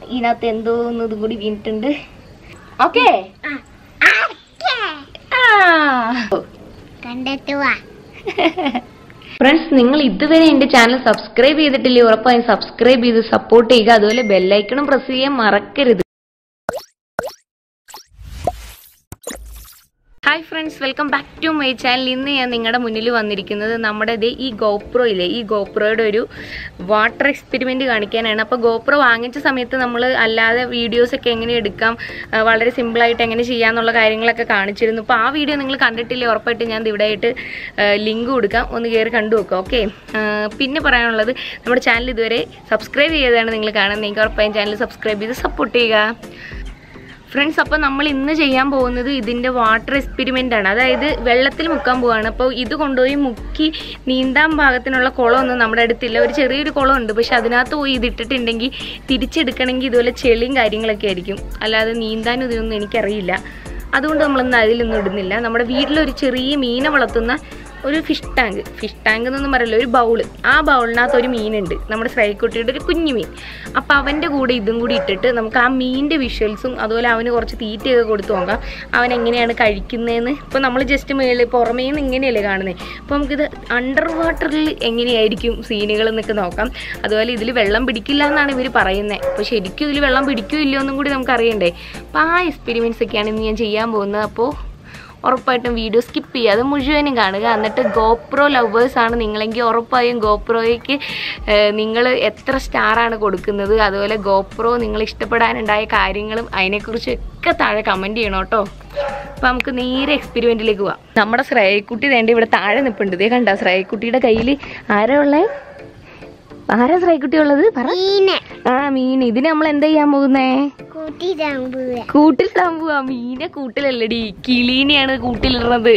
ഇതിനകത്ത് എന്തോ ഒന്ന് ഇതും കൂടി വീണിട്ടുണ്ട് ഓക്കേ കണ്ടെത്തുവാ ഫ്രണ്ട്സ് നിങ്ങൾ ഇതുവരെ എന്റെ ചാനൽ സബ്സ്ക്രൈബ് ചെയ്തിട്ടില്ലേ ഉറപ്പായും സബ്സ്ക്രൈബ് ചെയ്ത് സപ്പോർട്ട് ചെയ്യുക അതുപോലെ ബെല്ലൈക്കണും പ്രസ് ചെയ്യാൻ മറക്കരുത് hi friends welcome back to my channel ഇന്ന് ഞാൻ നിങ്ങളുടെ മുന്നിൽ വന്നിരിക്കുന്നത് നമ്മുടെ ദേ ഈ ഗോപ്രോയിലെ ഈ ഗോപ്രോയുടെ ഒരു വാട്ടർ എക്സ്പെരിമെൻ്റ് കാണിക്കാനാണ് അപ്പോൾ ഗോപ്രോ വാങ്ങിച്ച സമയത്ത് നമ്മൾ അല്ലാതെ വീഡിയോസൊക്കെ എങ്ങനെ എടുക്കാം ആ, വളരെ സിമ്പിളായിട്ട് എങ്ങനെ ചെയ്യാമെന്നുള്ള കാര്യങ്ങളൊക്കെ കാണിച്ചിരുന്നു അപ്പോൾ ആ വീഡിയോ നിങ്ങൾ കണ്ടിട്ടില്ലേ ഉറപ്പായിട്ട് ഞാൻ ഇവിടെ ആയിട്ട് ലിങ്ക് കൊടുക്കാം ഒന്ന് കയറി കണ്ടു നോക്കാം ഓക്കെ പിന്നെ പറയാനുള്ളത് നമ്മുടെ ചാനൽ ഇതുവരെ സബ്സ്ക്രൈബ് ചെയ്തതാണ് നിങ്ങൾ കാണുന്നത് നിങ്ങൾക്ക് ഉറപ്പായും ചാനൽ സബ്സ്ക്രൈബ് ചെയ്ത് സപ്പോർട്ട് ചെയ്യുക ഫ്രണ്ട്സ് അപ്പോൾ നമ്മൾ ഇന്ന് ചെയ്യാൻ പോകുന്നത് ഇതിൻ്റെ വാട്ടർ എക്സ്പെരിമെൻ്റ് ആണ് അതായത് വെള്ളത്തിൽ മുക്കാൻ പോവാണ് അപ്പോൾ ഇത് കൊണ്ടുപോയി മുക്കി നീന്താൻ പാകത്തിനുള്ള കുളമൊന്നും നമ്മുടെ അടുത്തില്ല ഒരു ചെറിയൊരു കുളമുണ്ട് പക്ഷെ അതിനകത്ത് പോയി ഇതിട്ടിട്ടുണ്ടെങ്കിൽ തിരിച്ചെടുക്കണമെങ്കിൽ ഇതുപോലെ ചെളിയും കാര്യങ്ങളൊക്കെ ആയിരിക്കും അല്ലാതെ നീന്താനും ഇതൊന്നും എനിക്കറിയില്ല അതുകൊണ്ട് നമ്മളൊന്നും അതിലൊന്നും ഇടുന്നില്ല നമ്മുടെ വീട്ടിലൊരു ചെറിയ മീനെ വളർത്തുന്ന ഒരു ഫിഷ് ടാങ്ക് ഫിഷ് ടാങ്ക് എന്നൊന്നും പറയില്ല ഒരു ബൗള് ആ ബൗളിനകത്ത് ഒരു മീനുണ്ട് നമ്മുടെ സ്രൈക്കുട്ടിയുടെ ഒരു കുഞ്ഞു മീൻ അപ്പം അവൻ്റെ കൂടെ ഇതും കൂടി ഇട്ടിട്ട് നമുക്ക് ആ മീനിൻ്റെ വിഷ്വൽസും അതുപോലെ അവന് കുറച്ച് തീറ്റയൊക്കെ കൊടുത്തു നോക്കാം അവൻ എങ്ങനെയാണ് കഴിക്കുന്നതെന്ന് ഇപ്പോൾ നമ്മൾ ജസ്റ്റ് മേളിൽ പുറമേ നിന്ന് ഇങ്ങനെയല്ലേ കാണുന്നത് അപ്പോൾ നമുക്കിത് അണ്ടർ വാട്ടറിൽ എങ്ങനെയായിരിക്കും സീനുകൾ എന്നൊക്കെ നോക്കാം അതുപോലെ ഇതിൽ വെള്ളം പിടിക്കില്ല എന്നാണ് ഇവർ പറയുന്നത് അപ്പോൾ ശരിക്കും ഇതിൽ വെള്ളം പിടിക്കോ ഇല്ലയോ എന്നും കൂടി നമുക്ക് അറിയണ്ടേ അപ്പോൾ ആ എക്സ്പെരിമെൻറ്റ്സ് ഒക്കെയാണ് ഇന്ന് ഞാൻ ചെയ്യാൻ പോകുന്നത് അപ്പോൾ ഉറപ്പായിട്ടും വീഡിയോ സ്കിപ്പ് ചെയ്യാതെ മുഴുവനും കാണുക എന്നിട്ട് ഗോപ്രോ ലവേഴ്സ് ആണ് നിങ്ങളെങ്കിൽ ഉറപ്പായും ഗോപ്രോയ്ക്ക് നിങ്ങൾ എത്ര സ്റ്റാറാണ് കൊടുക്കുന്നത് അതുപോലെ ഗോപ്രോ നിങ്ങൾ ഇഷ്ടപ്പെടാനുണ്ടായ കാര്യങ്ങളും അതിനെക്കുറിച്ചൊക്കെ താഴെ കമൻറ്റ് ചെയ്യണം കേട്ടോ അപ്പം നമുക്ക് നേരെ എക്സ്പെരിമെൻറ്റിലേക്ക് പോവാം നമ്മുടെ ശ്രേയക്കുട്ടി വേണ്ട ഇവിടെ താഴെ നിൽപ്പുണ്ട് ഇതേ കണ്ട ശ്രേയക്കുട്ടിയുടെ കയ്യിൽ ആരാ ഉള്ളേ ആരാ ശ്രേയക്കുട്ടി ഉള്ളത് പറ മീന് ആ മീൻ ഇതിന് നമ്മൾ എന്താ ചെയ്യാൻ പോകുന്നേ കൂട്ടി തമ്പുക കൂട്ടിലിടാൻ പോവാ മീനെ കൂട്ടിലല്ലടി കിളീനെയാണ് കൂട്ടിലിടുന്നത്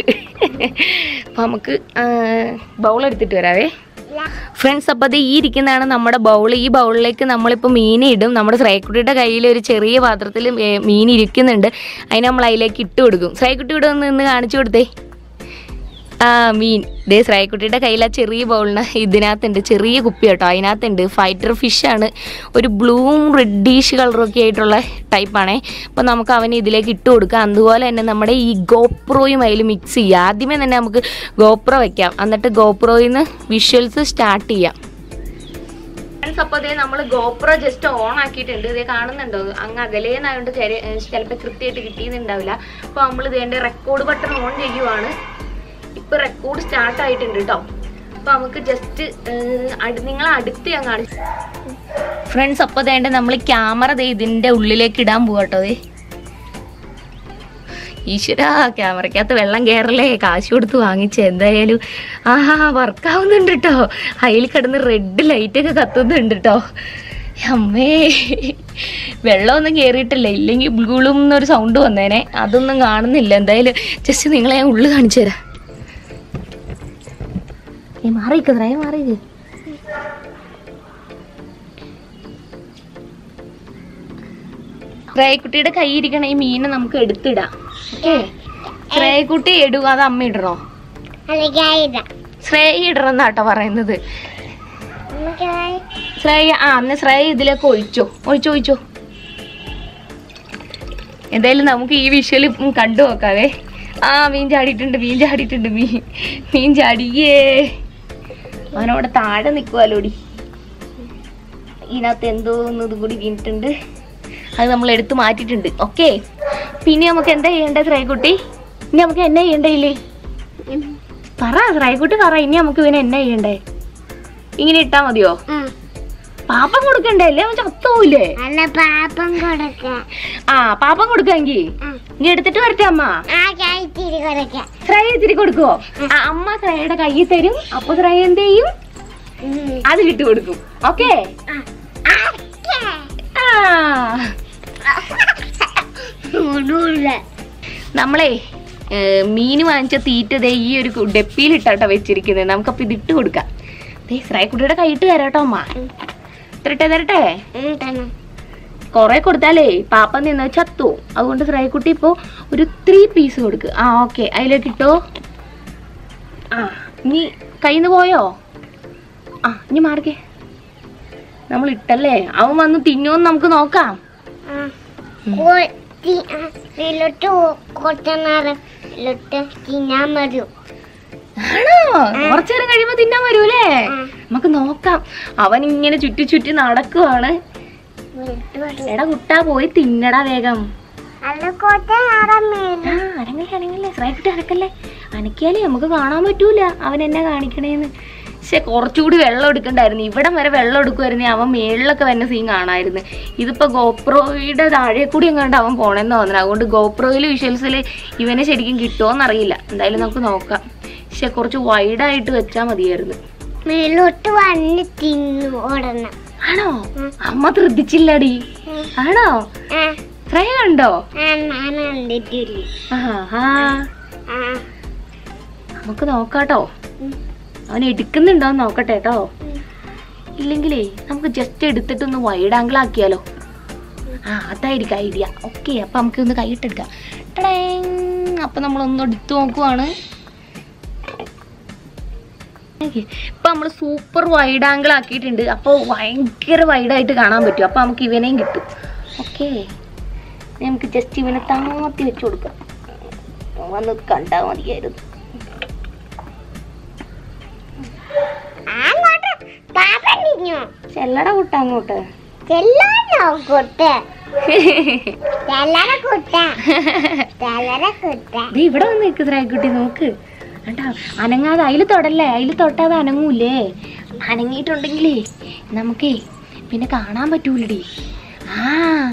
അപ്പൊ നമുക്ക് ബൗൾ എടുത്തിട്ട് വരാവേ ഫ്രണ്ട്സ് അപ്പോൾ അത് ഈ ഇരിക്കുന്നതാണ് നമ്മുടെ ബൗൾ ഈ ബൗളിലേക്ക് നമ്മളിപ്പോൾ മീൻ ഇടും നമ്മുടെ ശ്രേക്കുട്ടിയുടെ കയ്യിൽ ഒരു ചെറിയ പാത്രത്തിൽ മീൻ ഇരിക്കുന്നുണ്ട് അതിന് നമ്മൾ അതിലേക്ക് ഇട്ട് കൊടുക്കും ശ്രേക്കുട്ടി ഇവിടെ ഒന്ന് നിന്ന് കാണിച്ചു കൊടുത്തേ ആ മീൻ ദേ ശ്രായക്കുട്ടിയുടെ കയ്യിൽ ആ ചെറിയ ബൗളിന് ഇതിനകത്തുണ്ട് ചെറിയ കുപ്പി കേട്ടോ അതിനകത്തുണ്ട് ഫൈറ്റർ ഫിഷാണ് ഒരു ബ്ലൂവും റെഡിഷ് കളറൊക്കെ ആയിട്ടുള്ള ടൈപ്പാണേ അപ്പോൾ നമുക്ക് അവന് ഇതിലേക്ക് ഇട്ട് കൊടുക്കാം അതുപോലെ തന്നെ നമ്മുടെ ഈ ഗോപ്രോയും അതിൽ മിക്സ് ചെയ്യാം ആദ്യമേ തന്നെ നമുക്ക് ഗോപ്രോ വെക്കാം എന്നിട്ട് ഗോപ്രോയിൽ നിന്ന് വിഷ്വൽസ് സ്റ്റാർട്ട് ചെയ്യാം ഫ്രണ്ട്സ് അപ്പോൾ അതേ നമ്മൾ ഗോപ്രോ ജസ്റ്റ് ഓൺ ആക്കിയിട്ടുണ്ട് ഇതേ കാണുന്നുണ്ടോ അങ്ങ് അകലേന്നായതുകൊണ്ട് ചിലപ്പോൾ കൃത്യമായിട്ട് കിട്ടിയെന്നുണ്ടാവില്ല അപ്പോൾ നമ്മൾ ഇതിൻ്റെ റെക്കോർഡ് ബട്ടൺ ഓൺ ചെയ്യുവാണ് ഇപ്പൊ റെക്കോർഡ് സ്റ്റാർട്ട് ആയിട്ടുണ്ട് കേട്ടോ അപ്പൊ നമുക്ക് ജസ്റ്റ് നിങ്ങൾ അടുത്ത് ഞാൻ കാണിച്ചു ഫ്രണ്ട്സ് അപ്പൊ വേണ്ട നമ്മൾ ക്യാമറ ദേ ഇതിന്റെ ഉള്ളിലേക്ക് ഇടാൻ പോവാ കേട്ടോ ദേ ഈശ്വര ക്യാമറക്കകത്ത് വെള്ളം കയറല്ലേ കാശ് കൊടുത്ത് വാങ്ങിച്ച എന്തായാലും ആഹാ വർക്കാവുന്നുണ്ട് കേട്ടോ അതിൽ കിടന്ന് റെഡ് ലൈറ്റ് ഒക്കെ കത്തുന്നുണ്ട് കേട്ടോ അമ്മേ വെള്ളമൊന്നും കയറിയിട്ടില്ല ഇല്ലെങ്കിൽ ബ്ലൂളും എന്നൊരു സൗണ്ട് വന്നേനെ അതൊന്നും കാണുന്നില്ല എന്തായാലും ജസ്റ്റ് നിങ്ങളെ ഞാൻ ഉള്ളു കാണിച്ചു തരാം ഏ മാറിക്കത്രേ മാറിയത് ശ്രേയക്കുട്ടിയുടെ കൈ ഇരിക്കണ ഈ മീനെ നമുക്ക് എടുത്തിടാം ഓക്കേ ശ്രേയക്കുട്ടി ഇടുക അത് അമ്മ ഇടണോ അല്ലെങ്കിൽ ശ്രേയ ഇടണമെന്നാട്ടോ പറയുന്നത് ശ്രേയ ആ അന്ന് ശ്രേയ ഇതിലേക്ക് ഒഴിച്ചോ ഒഴിച്ചോ ഒഴിച്ചോ എന്തായാലും നമുക്ക് ഈ വിഷ്വൽ കണ്ടു നോക്കാവേ ആ മീൻ ചാടിയിട്ടുണ്ട് മീൻ ചാടിയിട്ടുണ്ട് മീൻ മീൻ ചാടിയേ അവനവിടെ താഴെ നിൽക്കുവാലോടി ഇതിനകത്ത് എന്തോ ഒന്ന് ഇതും കൂടി വീണിട്ടുണ്ട് അത് നമ്മൾ എടുത്ത് മാറ്റിയിട്ടുണ്ട് ഓക്കെ പിന്നെ നമുക്ക് എന്താ ചെയ്യണ്ടേ ശ്രായിക്കുട്ടി ഇനി നമുക്ക് എന്നാ ചെയ്യണ്ടേ ഇല്ലേ പറ ശ്രായിക്കുട്ടി പറ ഇനി നമുക്ക് ഇവനെ എന്നാ ചെയ്യണ്ടേ ഇങ്ങനെ ഇട്ടാ മതിയോ പാപ്പം കൊടുക്കണ്ടേ അല്ലേ അവൻ ചത്തോയില്ലേ അല്ല പാപ്പം കൊടുക്ക ആ പാപ്പം കൊടുക്കാമെങ്കിൽ ഇനി എടുത്തിട്ട് വരട്ടെ അമ്മ ആ കഴിച്ചിരി കൊടുക്ക ശ്രേയ ഇത്തിരി കൊടുക്കുവോ ആ, അമ്മ ശ്രേയയുടെ കയ്യിൽ തരും അപ്പൊ ശ്രേയ എന്ത് ചെയ്യും അതിലിട്ട് കൊടുക്കും ഓക്കേ ആ നമ്മളെ മീൻ വാങ്ങിച്ച തീറ്റ ദേ ഈ ഒരു കു- ഡപ്പിയിലിട്ടാട്ടോ വെച്ചിരിക്കുന്നത് നമുക്കപ്പൊ ഇതിട്ട് കൊടുക്കാം ദേ ശ്രേയക്കുട്ടിയുടെ കൈയിട്ട് തരാട്ടോ അമ്മ തരട്ടെ തരട്ടെ കൊറേ കൊടുത്താലേ പാപ്പ നിന്ന് ചത്തു അതുകൊണ്ട് ശ്രേയക്കുട്ടി ഇപ്പോ ഒരു ത്രീ പീസ് കൊടുക്ക് ആ ഓക്കെ അതിലേക്ക് ഇട്ടോ ആ ഇനി കയ്യിന്ന് പോയോ ആ ഇനി മാറിക്കേ നമ്മൾ ഇട്ടല്ലേ അവൻ വന്ന് തിന്നോന്ന് നമുക്ക് നോക്കാം ഇതിലോട്ട് കുറച്ച് നേരം ഇതിലോട്ട് തിന്നാൻ വരും ആണോ കുറച്ചു നേരം കഴിയുമ്പോ തിന്നാൻ വരൂലേ നമുക്ക് നോക്കാം അവൻ ഇങ്ങനെ ചുറ്റി ചുറ്റി നടക്കുവാണ് എടാ കുട്ടാ പോയി തിന്നടാ വേഗം അല്ല കുറച്ച് നേരം മേലെ ആ അനങ്ങല്ലേ അനങ്ങല്ലേ ശ്രേക്കുട്ടി അനക്കല്ലേ അനക്കിയാലേ നമുക്ക് കാണാൻ പറ്റൂല അവൻ എന്നെ കാണിക്കണേന്ന് പക്ഷെ കുറച്ചുകൂടി വെള്ളം എടുക്കണ്ടായിരുന്നു ഇവിടം വരെ വെള്ളം എടുക്കുമായിരുന്നു അവൻ മേളിലൊക്കെ വന്ന സീൻ കാണാമായിരുന്നു ഇതിപ്പോ ഗോപ്രോയുടെ താഴെ കൂടി എങ്ങാണ്ട് അവൻ പോണെന്ന് തോന്നുന്നു അതുകൊണ്ട് ഗോപ്രോയിൽ വിഷ്വൽസിൽ ഇവനെ ശരിക്കും കിട്ടുമോന്നറിയില്ല എന്തായാലും നമുക്ക് നോക്കാം പക്ഷെ കുറച്ച് വൈഡായിട്ട് വെച്ചാൽ മതിയായിരുന്നു മേലോട്ട് വന്ന് തിന്നു ഓടണം ആണോ അമ്മ ശ്രദ്ധിച്ചില്ലടി ആണോ ആ ശ്രേയ കണ്ടോ ആ, ഞാൻ കണ്ടിട്ടില്ല ആഹാ ആ ആ നമുക്ക് നോക്കാട്ടോ ഉം. അവൻ എടുക്കുന്നുണ്ടോന്ന് നോക്കട്ടെ കേട്ടോ ഉം. ഇല്ലെങ്കിലേ നമുക്ക് ജസ്റ്റ് എടുത്തിട്ടൊന്ന് വൈഡ് ആംഗിൾ ആക്കിയാലോ ആ അതായിരിക്കും ഐഡിയ ഓക്കെ അപ്പൊ നമുക്ക് ഒന്ന് കൈയിട്ടെടുക്കാം ടടേങ്. അപ്പൊ നമ്മളൊന്ന് എടുത്തു നോക്കുവാണ് ഇപ്പൊ നമ്മൾ സൂപ്പർ വൈഡ് ആംഗിൾ ആക്കിയിട്ടുണ്ട് അപ്പോൾ ഭയങ്കര വൈഡായിട്ട് കാണാൻ പറ്റും അപ്പൊ നമുക്ക് ഇവനെയും കിട്ടും ഓക്കെ നമുക്ക് ജസ്റ്റ് ഇവനെ താത്തി വെച്ച് കൊടുക്കാം വന്ന് കണ്ടാ മതിയായിരുന്നു അങ്ങോട്ട് പാപ്പൻ തിന്നു ചെല്ലട കുട്ട അങ്ങോട്ട് ചെല്ലാനോ കുട്ട് ചെല്ലറ കുട്ട ചെല്ലറ കുട്ട ദേ ഇവിടെ വന്ന് നിൽക്ക് ശ്രായിക്കുട്ടി നോക്ക് കണ്ടാ അനങ്ങാതെ അതിൽ തൊടല്ലേ അതിൽ തൊട്ടാതെ അനങ്ങൂലേ അനങ്ങിയിട്ടുണ്ടെങ്കിലേ നമുക്കേ പിന്നെ കാണാൻ പറ്റൂലടി ആ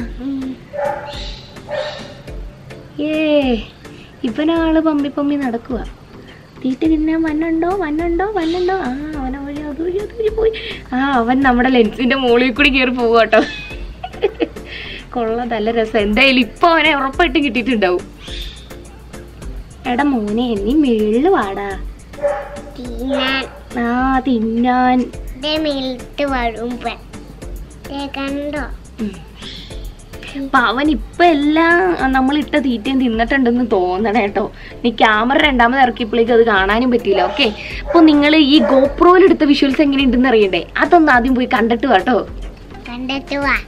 ഏ ഇവനാള് പമ്പി പമ്പി നടക്കുക തീറ്റ തിന്നാൻ വന്നുണ്ടോ വന്നുണ്ടോ വന്നുണ്ടോ ആ അവനെ വഴി അതുവഴി അതുവഴി പോയി ആ അവൻ നമ്മുടെ ലെൻസിന്റെ മുകളിൽ കൂടി കയറി പോവുക കേട്ടോ കൊള്ളാം നല്ല രസം എന്തായാലും ഇപ്പൊ അവനെ ഉറപ്പായിട്ട് കിട്ടിയിട്ടുണ്ടാവും എടാ മോനെ നീ മേളില് വാടാ തിന്നാൻ ആ തിന്നാൻ ദേ മേലിട്ട് വരുമ്പോ ദേ കണ്ടോ ഉം. അപ്പൊ അവൻ ഇപ്പൊ എല്ലാം നമ്മൾ ഇട്ട തീറ്റയും തിന്നിട്ടുണ്ടെന്ന് തോന്നണേ കേട്ടോ നീ ക്യാമറ രണ്ടാമത് ഇറക്കിയപ്പോഴേക്കും അത് കാണാനും പറ്റിയില്ല ഓക്കെ അപ്പൊ നിങ്ങൾ ഈ ഗോപ്രോയിൽ എടുത്ത വിഷ്വൽസ് എങ്ങനെയുണ്ടെന്ന് അറിയണ്ടേ അതൊന്ന് ആദ്യം പോയി കണ്ടിട്ട് വാട്ടോ കണ്ടിട്ട് വാ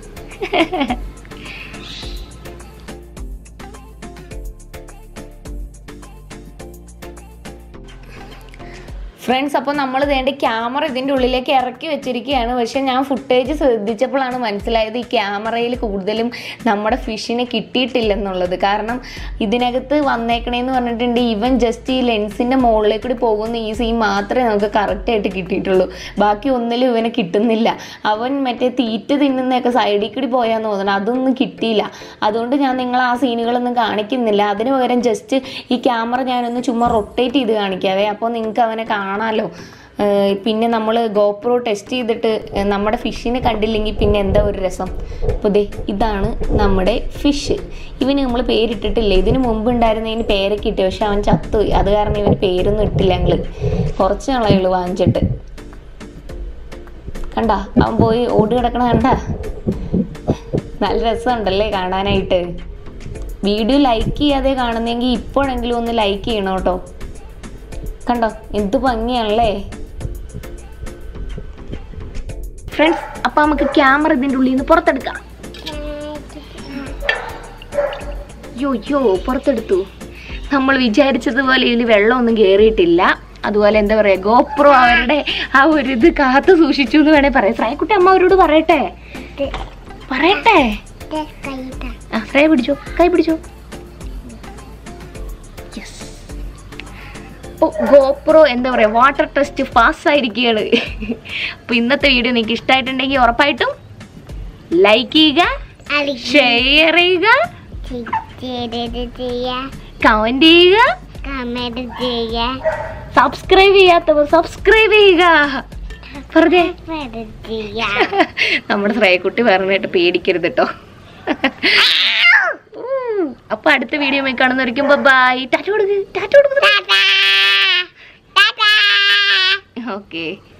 ഫ്രണ്ട്സ് അപ്പോൾ നമ്മൾ വേണ്ട ക്യാമറ ഇതിൻ്റെ ഉള്ളിലേക്ക് ഇറക്കി വെച്ചിരിക്കുകയാണ് പക്ഷേ ഞാൻ ഫുട്ടേജ് ശ്രദ്ധിച്ചപ്പോഴാണ് മനസ്സിലായത് ഈ ക്യാമറയിൽ കൂടുതലും നമ്മുടെ ഫിഷിനെ കിട്ടിയിട്ടില്ലെന്നുള്ളത് കാരണം ഇതിനകത്ത് വന്നേക്കണേന്ന് പറഞ്ഞിട്ടുണ്ട് ഇവൻ ജസ്റ്റ് ഈ ലെൻസിൻ്റെ മുകളിലേക്ക് കൂടി പോകുന്ന ഈ സീൻ മാത്രമേ നമുക്ക് കറക്റ്റായിട്ട് കിട്ടിയിട്ടുള്ളൂ ബാക്കി ഒന്നിലും ഇവനെ കിട്ടുന്നില്ല അവൻ മറ്റേ തീറ്റ തിന്നുന്നതൊക്കെ സൈഡിൽ കൂടി പോയാന്ന് തോന്നണം അതൊന്നും കിട്ടിയില്ല അതുകൊണ്ട് ഞാൻ നിങ്ങൾ ആ സീനുകളൊന്നും കാണിക്കുന്നില്ല അതിന് പകരം ജസ്റ്റ് ഈ ക്യാമറ ഞാനൊന്ന് ചുമ്മാ റൊട്ടേറ്റ് ചെയ്ത് കാണിക്കാവേ അപ്പോൾ നിങ്ങൾക്ക് അവനെ കാണാമല്ലോ ഏഹ് പിന്നെ നമ്മൾ ഗോപ്രോ ടെസ്റ്റ് ചെയ്തിട്ട് ഏഹ് നമ്മുടെ ഫിഷിനെ കണ്ടില്ലെങ്കിൽ പിന്നെ എന്താ ഒരു രസം അപ്പോൾ ദേ ഇതാണ് നമ്മുടെ ഫിഷ് ഇവന് നമ്മൾ പേരിട്ടിട്ടില്ല ഇതിന് മുമ്പ് ഉണ്ടായിരുന്നതിന് പേരൊക്കെ ഇട്ടു പക്ഷെ അവൻ ചത്തുപോയി അത് കാരണം ഇവന് പേരൊന്നും ഇട്ടില്ല ഞങ്ങൾ കുറച്ച് നാളേ ഉള്ളൂ വാങ്ങിച്ചിട്ട് കണ്ട അവൻ പോയി ഓടി കിടക്കണ കണ്ട നല്ല രസമുണ്ടല്ലേ കാണാനായിട്ട് വീഡിയോ ലൈക്ക് ചെയ്യാതെ കാണുന്നെങ്കിൽ ഇപ്പോഴെങ്കിലും ഒന്ന് ലൈക്ക് ചെയ്യണം കേട്ടോ കണ്ടോ എന്ത് ഭംഗിയാണല്ലേ ഫ്രണ്ട്സ് അപ്പൊ നമുക്ക് ക്യാമറ ഇതിന്റെ ഉള്ളിൽ നിന്ന് പുറത്തെടുക്കാം യോ യോ പുറത്തെടുത്തു നമ്മൾ വിചാരിച്ചതുപോലെ ഇതിൽ വെള്ളമൊന്നും കയറിയിട്ടില്ല അതുപോലെ എന്താ പറയാ ഗോപ്രോ അവരുടെ ആ ഒരു ഇത് കാത്തു സൂക്ഷിച്ചു എന്ന് വേണേ പറയാം ശ്രായക്കുട്ടി അമ്മ അവരോട് പറയട്ടെ ദേ, പറയട്ടെ ദേ കൈയിട്ടാ ആ ശ്രേയ പിടിച്ചോ കൈ പിടിച്ചോ യെസ് അപ്പോൾ ഗോപ്രോ എന്താ പറയുക വാട്ടർ ടെസ്റ്റ് പാസ് ആയിരിക്കുകയാണ് അപ്പോൾ ഇന്നത്തെ വീഡിയോ നിങ്ങൾക്ക് ഇഷ്ടമായിട്ടുണ്ടെങ്കിൽ ഉറപ്പായിട്ടും ലൈക്ക് ചെയ്യുക അല്ലെങ്കിൽ ഷെയർ ചെയ്യുക ചെയ്തത് ചെയ്യാ കമൻറ്റ് ചെയ്യുക കമന്റ് ചെയ്യാ സബ്സ്ക്രൈബ് ചെയ്യാത്തവർ സബ്സ്ക്രൈബ് ചെയ്യുക വെറുതെ കമന്റ് ചെയ്യാ നമ്മുടെ ശ്രേയക്കുട്ടി പറഞ്ഞിട്ട് പേടിക്കരുത് കേട്ടോ അപ്പൊ അടുത്ത വീഡിയോ കാണുന്നവരിക്കും ബൈ ടാറ്റ കൊടുക്ക് ടാറ്റ കൊടുക്ക് ടാറ്റാ ടാറ്റാ ഓക്കെ